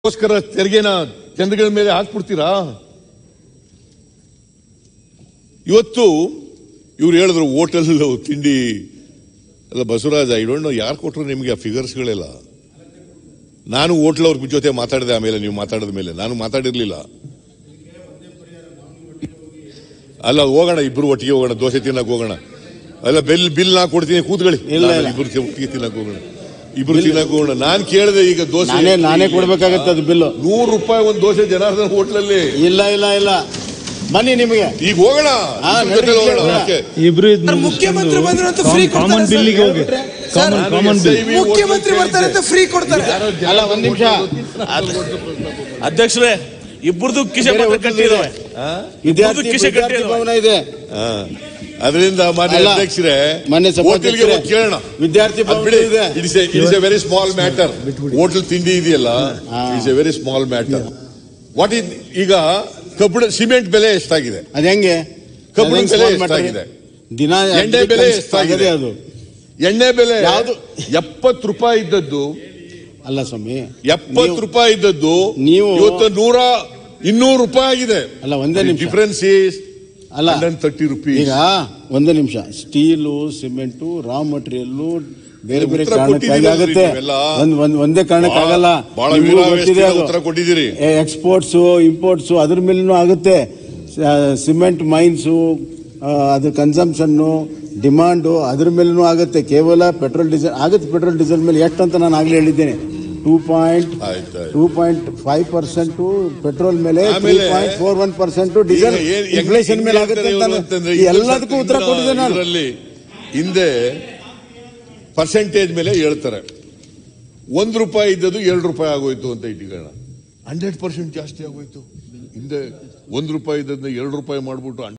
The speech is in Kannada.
ಗೋಸ್ಕರ ತೆರಿಗೆನ ಜನಗಳ ಮೇಲೆ ಹಾಕ್ಬಿಡ್ತೀರಾ ಇವತ್ತು ಇವ್ರು ಹೇಳಿದ್ರು ಹೋಟೆಲ್ ತಿಂಡಿ ಅಲ್ಲ ಬಸವರಾಜ ಐ ಡೋಂಟ್ ನೋ ಯಾರು ಕೊಟ್ಟರು ನಿಮಗೆ ಆ ಫಿಗರ್ಸ್ಗಳೆಲ್ಲ ನಾನು ಹೋಟ್ಲ್ ಅವ್ರ ಜೊತೆ ಮಾತಾಡಿದೆ ಆಮೇಲೆ ನೀವು ಮಾತಾಡಿದ ಮೇಲೆ ನಾನು ಮಾತಾಡಿರ್ಲಿಲ್ಲ ಅಲ್ಲ ಹೋಗೋಣ ಇಬ್ರು ಒಟ್ಟಿಗೆ ಹೋಗೋಣ ದೋಸೆ ತಿನ್ನಕ್ ಹೋಗೋಣ ಅಲ್ಲ ಬೆಲ್ ಬಿಲ್ ನಾ ಕೊಡ್ತೀನಿ ಕೂತ್ಕೊಳ್ಳಿ ಇಲ್ಲ, ನಾನು ಇಲ್ಲ. ಇಬ್ರು ಒಟ್ಟಿಗೆ ತಿನ್ನಕ್ ಹೋಗೋಣ ಇಬ್ರು ತಿನ್ನಕ್ ಹೋಗೋಣ ನಾನ್ ಕೇಳಿದೆ ಈಗ ದೋಸೆ ನಾನೇ ನಾನೇ ಕೊಡ್ಬೇಕಾಗತ್ತೆ ಅದು ಬಿಲ್ಲು ನೂರು ರೂಪಾಯಿ ಒಂದು ದೋಸೆ ಜನಾರ್ದನ್ ಹೋಟ್ಲಲ್ಲಿ ಇಲ್ಲ ಇಲ್ಲ ಇಲ್ಲ ಬನ್ನಿ ನಿಮಗೆ ಈಗ ಹೋಗೋಣ ಹಾ, ಇಬ್ರು ಜೊತೆ ನಡ್ರಿ, ಹೋಗೋಣ ಹೋಗೋಣ. ಓಕೆ. ಇಬ್ರು ಇದ್ ಸರ್, ಮುಖ್ಯಮಂತ್ರಿ ಬಂದ್ರಂತೂ free ಕಾಮನ್ ಕೊಡ್ತಾರೆ ಬಿಲ್ಲಿಗೆ ಸರ್. ಹೋಗಿ ಸರ್, ಕಾಮನ್ ನಾನು ಕಾಮನ್ ಬಿಲ್ SIV ಮುಖ್ಯಮಂತ್ರಿ ಹೋಟ್ಲ್ ಬರ್ತಾರೆ ಅಂತ ಫ್ರೀ ಕೊಡ್ತಾರೆ ಅಲ್ಲ ಒಂದ್ ನಿಮಿಷ ಅಧ್ಯಕ್ಷರೇ ಇಬ್ಬರದು ಕಿಶೆ ಬೇರೆ ಪತ್ರ ಕಟ್ಟಿದಾವೆ ವಿದ್ಯಾರ್ಥಿ ಇಬ್ಬರ್ದು ಕಿಸೆ ವಿದ್ಯಾರ್ಥಿ ಕಟ್ಟಿಲ್ವಾ? ಭವನ ಇದೆ ಹಾ. ಅದರಿಂದ ಮಾನ್ಯ ಅಲ್ಲ. ಅಧ್ಯಕ್ಷರೇ ಮಾನ್ಯ ಹೋಟೆಲ್ಗೆ ಸಭಾಧ್ಯಕ್ಷರೇ, ಹೋಗಿ ಕೇಳೋಣ ವಿದ್ಯಾರ್ಥಿ ಅದ್ ಭವನ ಬಿಡಿ ಇದೆ it's it's a very small matter hotel ತಿಂಡಿ ಇದೆಯಲ್ಲ it's a very small matter what is ಈಗ ಕಬ್ಬಿಣ ಸಿಮೆಂಟ್ ಬೆಲೆ ಎಷ್ಟಾಗಿದೆ ಅದ್ ಹೆಂಗೆ ಕಬ್ಬಿಣ ಅದ್ ಹೆಂಗ್ ಬೆಲೆ small matter? ಎಷ್ಟಾಗಿದೆ? ದಿನ ಎಣ್ಣೆ ಬೆಲೆ ಎಷ್ಟಾಗಿದೆ? ಆಗದೆ ಅದು ಎಣ್ಣೆ ಬೆಲೆ ಯಾವ್ದು? ಎಪ್ಪತ್ತು ರೂಪಾಯಿ ಇದ್ದದ್ದು ಅಲ್ಲ ಸ್ವಾಮಿ ಎಪ್ಪತ್ತು ನೀವು- ರೂಪಾಯಿ ಇದ್ದದ್ದು ನೀವು- ಇವತ್ತು ನೂರ ಇನ್ನೂರು ರೂಪಾಯಿ ಆಗಿದೆ ಅಲ್ಲ ಒಂದೇ ನಿಮಿಷ ಡಿಫರೆನ್ಸ್ ಈಸ್ ಅಲ್ಲ ಹಂಡ್ರೆಡ್ ತರ್ಟಿ ರುಪೀಸ್ ಈಗ ಒಂದೇ ನಿಮಿಷ ಸ್ಟೀಲು ಸಿಮೆಂಟು ರಾ ಮಟೀರಿಯಲ್ಲು ಬೇರೆ ಬೇರೆ ಉತ್ತರ ಕಾರಣಕ್ಕಾಗಿ ಕೊಟ್ಟಿದ್ದೀರಲ್ರಿ ಆಗುತ್ತೆ ನೀವೆಲ್ಲ. ಒಂದ್ ಒಂದ್ ಒಂದೇ ಕಾರಣಕ್ಕಾಗಲ್ಲ ಬಹಳ ನಿಮ್ಗೂ ವೀರಾವೇಶದಿಂದ ಗೊತ್ತಿದೆ ಅದು. ಉತ್ತರ ಕೊಟ್ಟಿದ್ದೀರಿ. ಎಕ್ಸ್ಪೋರ್ಟ್ಸ್ ಇಂಪೋರ್ಟ್ಸ್ ಅದ್ರ ಮೇಲೂ ಆಗುತ್ತೆ ಸಿಮೆಂಟ್ ಮೈನ್ಸು ಅದು ಕನ್ಸಂಪ್ಷನ್ನು ಡಿಮಾಂಡು ಅದ್ರ ಮೇಲೂ ಆಗುತ್ತೆ ಕೇವಲ ಪೆಟ್ರೋಲ್ ಡೀಸೆಲ್ ಆಗುತ್ತೆ ಪೆಟ್ರೋಲ್ ಡೀಸೆಲ್ ಮೇಲೆ ಎಷ್ಟು ಅಂತ ನಾನು ಆಗ್ಲೇ ಹೇಳಿದ್ದೇನೆ ಟೂ ಪಾಯಿಂಟ್ ಆಯ್ತು, ಆಯ್ತು. Two point five percent petrol ಮೇಲೆ ತ್ರೀ ಆಮೇಲೆ point four one percent diesel ಈಗ ಏನ್- ಹೆಂಗ್- ಇನ್ಫ್ಲೇಷನ್ ಮೇಲೆ ಹೆಂಗ್ ಆಗುತ್ತೆ ಹೇಳ್ತಾರೆ ಅಂತ ಇವ್ರು ಅಂತಂದ್ರೆ ನಾನು ಇದು ಎಲ್ಲದಕ್ಕೂ ಉತ್ತರ ಇದನ್ನ- ಕೊಟ್ಟಿದ್ದೆ ನಾನು ಇದರಲ್ಲಿ ಹಿಂದೆ ಪರ್ಸೆಂಟೇಜ್ ಮೇಲೆ ಹೇಳ್ತಾರೆ ಒಂದ್ ರೂಪಾಯಿ ಇದ್ದದ್ದು ಎರಡು ರೂಪಾಯಿ ಆಗೋಯ್ತು ಅಂತ ಇಟ್ಕೊಳ್ಳೋಣ ಹಂಡ್ರೆಡ್ ಪರ್ಸೆಂಟ್ ಜಾಸ್ತಿ ಆಗೋಯ್ತು ಹಿಂದೆ ಒಂದ್ ರೂಪಾಯಿ ಇದ್ದದನ್ನ ಎರಡು ರೂಪಾಯಿ ಮಾಡ್ಬಿಟ್ಟು